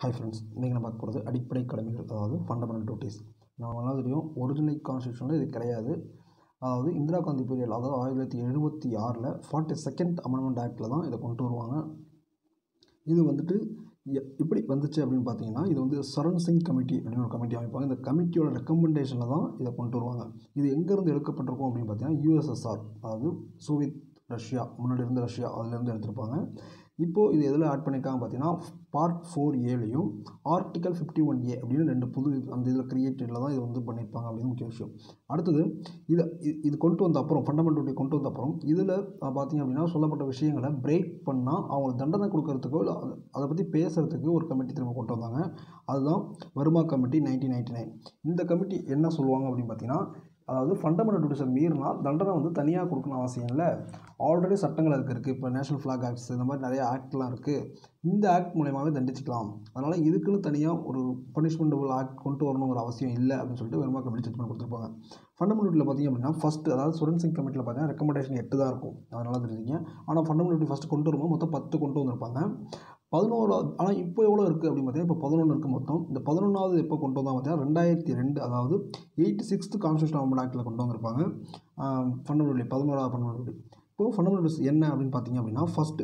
hi friends இன்றைக்கி நம்ம பார்க்க போகிறது அடிப்படை கடமைகள் அதாவது ஃபண்டமெண்டல் டியூட்டிஸ் நம்மளால தெரியும் ஒரிஜினல் கான்ஸ்டியூஷனில் இது கிடையாது அதாவது இந்திரா காந்தி பீரியட் அதாவது ஆயிரத்தி தொள்ளாயிரத்தி எழுபத்தி ஆறில் ஃபார்ட்டி செகண்ட் அமெண்ட்மெண்ட் ஆக்டில் தான் இதை கொண்டு வருவாங்க இது வந்துட்டு எ- எப்படி வந்துச்சு அப்படின்னு பார்த்தீங்கன்னா இது வந்து சரண் சிங் கமிட்டி அப்படின்னு ஒரு கமிட்டி அமைப்பாங்க இந்த கமிட்டியோட ரெக்கமெண்டேஷனில் தான் இதை கொண்டு வருவாங்க இது எங்கேருந்து எடுக்கப்பட்டிருக்கும் அப்படின்னு பார்த்தீங்கன்னா யூஎஸ்எஸ்ஆர் அதாவது சோவியத் ரஷ்யா முன்னாடி இருந்த ரஷ்யா அதுலேருந்து எடுத்திருப்பாங்க இப்போது இது எதில் ஆட் பண்ணியிருக்காங்க பார்த்தீங்கன்னா பார்ட் ஃபோர் ஏலையும் ஆர்டிகல் ஃபிஃப்டி ஒன் ஏ அப்படின்னு ரெண்டு புது இது- அந்த இதில் கிரியேட்டடில் தான் இது வந்து பண்ணியிருப்பாங்க அப்படின்னு முக்கிய விஷயம் அடுத்தது இதை இ- இது கொண்டு வந்த அப்புறம் ஃபண்டமெண்டல் கொண்டு வந்த அப்புறம் இதில் பார்த்தீங்க அப்படின்னா சொல்லப்பட்ட விஷயங்களை பிரேக் பண்ணால் அவங்களுக்கு தண்டனை கொடுக்கறதுக்கோ இல்லை அதை- அதை பற்றி பேசுகிறதுக்கு ஒரு கமிட்டி திரும்ப கொண்டு வந்தாங்க அதுதான் Varma committee nineteen ninety nine இந்த கமிட்டி என்ன சொல்லுவாங்க அப்படின்னு பார்த்தீங்கன்னா அதாவது ஃபண்டமெண்டல் டியூட்டிஸை மீறினா தண்டனை வந்து தனியாக கொடுக்கணும் அவசியம் இல்லை ஆல்ரெடி சட்டங்கள் அதுக்கு இருக்குது இப்போ நேஷனல் ஃப்ளாக் ஆக்ட்ஸ் இந்த மாதிரி நிறைய ஆக்ட்லாம் இருக்குது இந்த ஆக்ட் மூலயமாவே தண்டிச்சிக்கலாம் அதனால் இதுக்குன்னு தனியாக ஒரு பனிஷ்மெண்டபுள் ஆக்ட் கொண்டு வரணுங்கிற அவசியம் இல்லை அப்படின்னு சொல்லிட்டு வெறுமா கமிட்டி ஜட்மெண்ட் கொடுத்துருப்பாங்க ஃபண்டமெண்டல் பார்த்தீங்க அப்படின்னா ஃபஸ்ட்டு அதாவது சுரன் சிங் கமிட்டியில் பார்த்தீங்கன்னா ரெக்கமெண்டேஷன் எட்டு தான் இருக்கும் அதனால் தெரிஞ்சுங்க ஆனால் ஃபண்டமெண்டல் ஃபஸ்ட்டு கொண்டு வரும்போது மொத்தம் பத்து கொண்டு வந்திருப்பாங்க பதினோரு ஆனால் இப்போ எவ்வளோ இருக்குது அப்படின்னு பார்த்தீங்கன்னா இப்போ பதினொன்று இருக்குது மொத்தம் இந்த பதினொன்றாவது எப்போ கொண்டு வந்தால் பார்த்தீங்கன்னா ரெண்டாயிரத்தி ரெண்டு அதாவது எயிட்டி சிக்ஸ்த்து கான்ஸ்டியூஷன் அமெண்ட் ஆக்டில் கொண்டு வந்திருப்பாங்க ஃபண்டமெண்டல் பதினோராவது ஃபண்டமெண்டல் இப்போது ஃபண்டமெண்டல்ஸ் என்ன அப்படின்னு பார்த்தீங்க அப்படின்னா ஃபஸ்ட்டு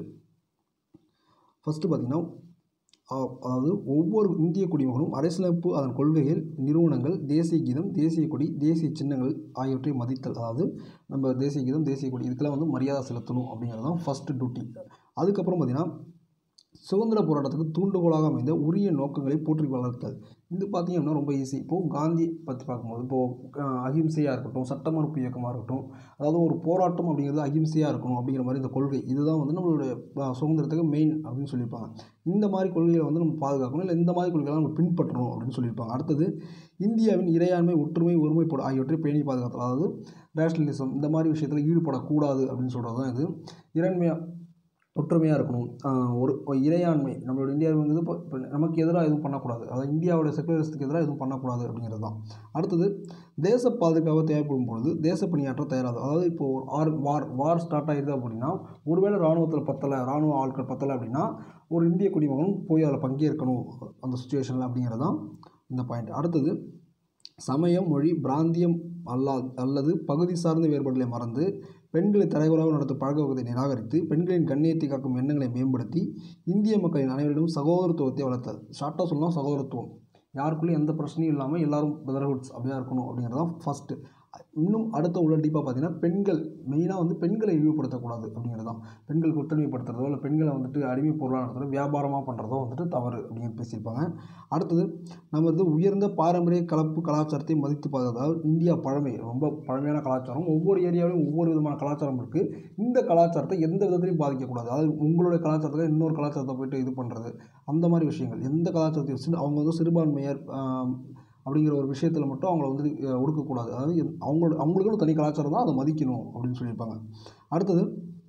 ஃபஸ்ட்டு பார்த்தீங்கன்னா அ- அதாவது ஒவ்வொரு இந்திய குடிமகனும் அரசியலமைப்பு அதன் கொள்கைகள் நிறுவனங்கள் தேசிய கீதம் தேசிய கொடி தேசிய சின்னங்கள் ஆகியவற்றை மதித்தல் அதாவது நம்ம தேசிய கீதம் தேசிய கொடி இதுக்கெல்லாம் வந்து மரியாதை செலுத்தணும் அப்படிங்கிறது தான் ஃபஸ்ட்டு டியூட்டி அதுக்கப்புறம் பார்த்தீங்கன்னா சுதந்திர போராட்டத்துக்கு தூண்டுகோலாக அமைந்த உரிய நோக்கங்களை போற்றி வளர்த்தல் இது பார்த்தீங்க அப்படின்னா ரொம்ப ஈஸி இப்போது காந்தி பற்றி பார்க்கும்போது இப்போது அஹிம்சையாக இருக்கட்டும் சட்ட மறுப்பு இயக்கமாக இருக்கட்டும் அதாவது ஒரு போராட்டம் அப்படிங்கிறது அஹிம்சையாக இருக்கணும் அப்படிங்கிற மாதிரி இந்த கொள்கை இதுதான் வந்து நம்மளுடைய அஹ், சுதந்திரத்துக்கு மெயின் அப்படின்னு சொல்லியிருப்பாங்க இந்த மாதிரி கொள்கைகளை வந்து நம்ம பாதுகாக்கணும் இல்லை இந்த மாதிரி கொள்கைகளை நம்ம பின்பற்றணும் அப்படின்னு சொல்லியிருப்பாங்க அடுத்தது இந்தியாவின் இறையாண்மை ஒற்றுமை ஒருமைப்பாடு ஆகியவற்றை பேணி பாதுகாத்தல் அதாவது ரேஷனலிசம் இந்த மாதிரி விஷயத்தில் ஈடுபடக்கூடாது அப்படின்னு சொல்கிறது தான் இது இறைமையாக ஒற்றுமையாக இருக்கணும் ஆஹ் ஒரு ஒரு இறையாண்மை நம்மளோட இந்தியாவில் வந்து இப்போ இப்போ நமக்கு எதிராக எதுவும் பண்ணக்கூடாது அதாவது இந்தியாவோட செக்குலரிசத்துக்கு எதிராக எதுவும் பண்ணக்கூடாது அப்படிங்கிறது தான் அடுத்தது தேச பாதுகாப்பு தேவைப்படும் பொழுது தேச பணியாற்ற தயாராது அதாவது இப்போ ஒரு ஆர் வார் வார் ஸ்டார்ட் ஆகிடுது அப்படின்னா ஒருவேளை இராணுவத்தில் பத்தலை இராணுவ ஆட்கள் பத்தலை அப்படின்னா ஒரு இந்திய குடிமகனும் போய் அதில் பங்கேற்கணும் அந்த சுச்சுவேஷனில் அப்படிங்கிறது தான் இந்த பாயிண்ட் அடுத்தது சமயம் மொழி பிராந்தியம் அல்லா அல்லது பகுதி சார்ந்த வேறுபாடுகளை மறந்து பெண்களை தலைவராக நடத்தும் பழக்கவழக்கத்தை நிராகரித்து பெண்களின் கண்ணியத்தை காக்கும் எண்ணங்களை மேம்படுத்தி இந்திய மக்களின் அனைவரிடம் சகோதரத்துவத்தை வளர்த்தல் ஷார்ட்டாக சொல்லலாம் சகோதரத்துவம் யாருக்குள்ளேயும் எந்த பிரச்சனையும் இல்லாமல் எல்லாரும் பிரதர்ஹுட்ஸ் அப்படியே இருக்கணும் அப்படிங்கிறது தான் ஃபஸ்ட்டு இன்னும் அடுத்த உள்ள டீப்பாக பார்த்தீங்கன்னா பெண்கள் மெயினாக வந்து பெண்களை இழிவுபடுத்தக்கூடாது அப்படிங்கிறது தான் பெண்கள் குத்தடிமைப்படுத்துறதோ இல்லை பெண்களை வந்துட்டு அடிமை பொருளாக நடத்துறதோ வியாபாரமாக பண்ணுறதோ வந்துட்டு தவறு அப்படின்னு பேசியிருப்பாங்க அடுத்தது நம்ம வந்து உயர்ந்த பாரம்பரிய கலப்பு கலாச்சாரத்தை மதித்து பாதுகாத்து அதாவது இந்தியா பழமை ரொம்ப பழமையான கலாச்சாரம் ஒவ்வொரு ஏரியாவிலும் ஒவ்வொரு விதமான கலாச்சாரம் இருக்குது இந்த கலாச்சாரத்தை எந்த விதத்துலையும் பாதிக்கக்கூடாது அதாவது உங்களுடைய கலாச்சாரத்தை இன்னொரு கலாச்சாரத்தை போயிட்டு இது பண்ணுறது அந்த மாதிரி விஷயங்கள் எந்த கலாச்சாரத்தையும் சிறு- அவங்க வந்து சிறுபான்மையர் ஆம், அப்படிங்கிற ஒரு விஷயத்தில் மட்டும் அவங்கள வந்து அஹ், ஒடுக்கக்கூடாது அதாவது எந்த- அவங்களோட அவங்களுக்குன்னு தனி கலாச்சாரம் தான் அதை மதிக்கணும் அப்படின்னு சொல்லியிருப்பாங்க அடுத்தது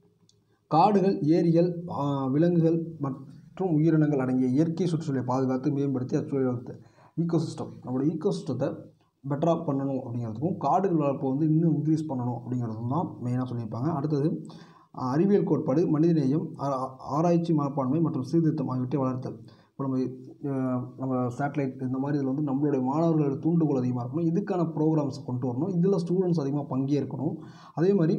காடுகள் ஏரிகள் ஆஹ், விலங்குகள் மற்றும் உயிரினங்கள் அடங்கிய இயற்கை சுற்றுச்சூழலை பாதுகாத்து மேம்படுத்தி அச்சூழல் ஈகோசிஸ்டம் நம்மளோட ஈகோசிஸ்டத்தை பெட்டராக பண்ணணும் அப்படிங்கிறதுக்கும் காடுகள் வளர்ப்பை வந்து இன்னும் இன்க்ரீஸ் பண்ணணும் அப்படிங்கிறதும் தான் மெயினாக சொல்லியிருப்பாங்க அடுத்தது ஆஹ், அறிவியல் கோட்பாடு மனிதநேயம் ஆ- ஆராய்ச்சி மனப்பான்மை மற்றும் சீர்திருத்தம் ஆகியவற்றை வளர்த்தல் இப்போ நம்ம அஹ், நம்ம சேட்டலைட் இந்த மாதிரி இதில் வந்து நம்மளுடைய மாணவர்களோட தூண்டுகோல் அதிகமாக இருக்கணும் இதுக்கான ப்ரோக்ராம்ஸ் கொண்டு வரணும் இதில் ஸ்டூடெண்ட்ஸ் அதிகமாக பங்கேற்கணும் அதே மாதிரி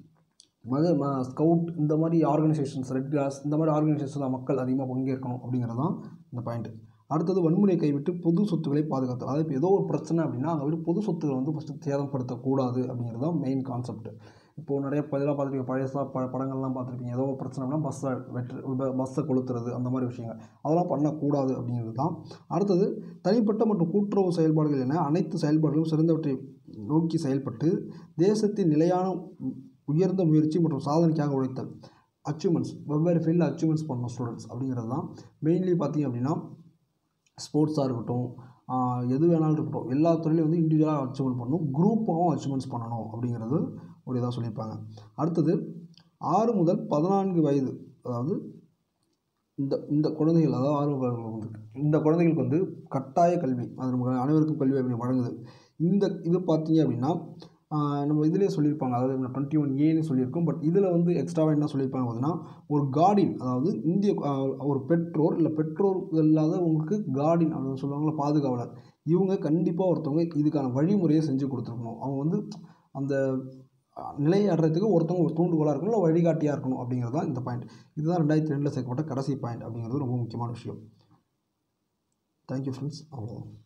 மத ம ஸ்கவுட் இந்த மாதிரி ஆர்கனைசேஷன்ஸ் ரெட் கிராஸ் இந்த மாதிரி ஆர்கனைசேஷன்ஸில் மக்கள் அதிகமாக பங்கேற்கணும் அப்படிங்கிறது தான் இந்த பாயிண்ட் அடுத்தது வன்முறையை கைவிட்டு பொது சொத்துக்களை பாதுகாத்தல் அதாவது இப்போ ஏதோ ஒரு பிரச்சனை அப்படின்னா அங்கே போய் பொது சொத்துக்களை வந்து ஃபஸ்ட்டு சேதப்படுத்தக்கூடாது அப்படிங்கிறது தான் மெயின் கான்செப்ட் இப்போது நிறைய இதெல்லாம் பார்த்துருப்பீங்க பழைய ப படங்கள்லாம் பார்த்துருப்பீங்க ஏதோ ஒரு பிரச்சனைனா பஸ்ஸை வெட்டு பஸ்ஸை கொளுத்துறது அந்த மாதிரி விஷயங்கள் அதெல்லாம் பண்ணக்கூடாது அப்படிங்கிறது தான் அடுத்தது தனிப்பட்ட மற்றும் கூட்டுறவு செயல்பாடுகள் என அனைத்து செயல்பாடுகளும் சிறந்தவற்றை நோக்கி செயல்பட்டு தேசத்தின் நிலையான உ- உயர்ந்த முயற்சி மற்றும் சாதனைக்காக உழைத்தல் அச்சீவ்மெண்ட்ஸ் வெவ்வேறு ஃபீல்டில் அச்சீவ்மெண்ட்ஸ் பண்ணணும் ஸ்டூடெண்ட்ஸ் அப்படிங்கிறது தான் மெயின்லி பார்த்தீங்க அப்படின்னா ஸ்போர்ட்ஸாக இருக்கட்டும் ஆஹ் எது வேணாலும் இருக்கட்டும் எல்லா துறையிலையும் வந்து இண்டிவிஜுவலாக அச்சீவ்மெண்ட் பண்ணணும் குரூப்பாகவும் அச்சீவ்மெண்ட்ஸ் பண்ணணும் அப்படிங்கிறது ஒரு இதாக சொல்லியிருப்பாங்க அடுத்தது ஆறு முதல் பதினான்கு வயது அதாவது இந்த இந்த குழந்தைகள் அதாவது ஆர்வ குழந்தைகள் வந்து இந்த குழந்தைகளுக்கு வந்து கட்டாய கல்வி அது நமக்கு அனைவருக்கும் கல்வி அப்படி வழங்குது இந்த இது பார்த்தீங்க அப்படின்னா ஆஹ் நம்ம இதிலே சொல்லியிருப்பாங்க அதாவது டுவெண்ட்டி ஒன் ஏன்னு சொல்லியிருக்கோம் பட் இதில் வந்து எக்ஸ்ட்ராவாக என்ன சொல்லியிருப்பாங்க பார்த்தீங்கன்னா ஒரு கார்டின் அதாவது இந்திய ஆஹ் ஒரு பெற்றோர் இல்லை பெற்றோர் இல்லாத உங்களுக்கு கார்டின் அப்படின்னு சொல்லுவாங்களா பாதுகாவலர் இவங்க கண்டிப்பாக ஒருத்தவங்க இதுக்கான வழிமுறையை செஞ்சு கொடுத்துருக்கணும் அவங்க வந்து அந்த அஹ், நிலையை அடைறதுக்கு ஒருத்தவங்க ஒரு தூண்டுகோலாக இருக்கணும் இல்லை வழிகாட்டியாக இருக்கணும் அப்படிங்கிறது தான் இந்த பாயிண்ட் இதுதான் ரெண்டாயிரத்தி ரெண்டில் சேர்க்கப்பட்ட கடைசி பாயிண்ட் அப்படிங்கிறது ரொம்ப முக்கியமான விஷயம் தேங்க்யூ ஃப்ரெண்ட்ஸ் அவ்வளோதான்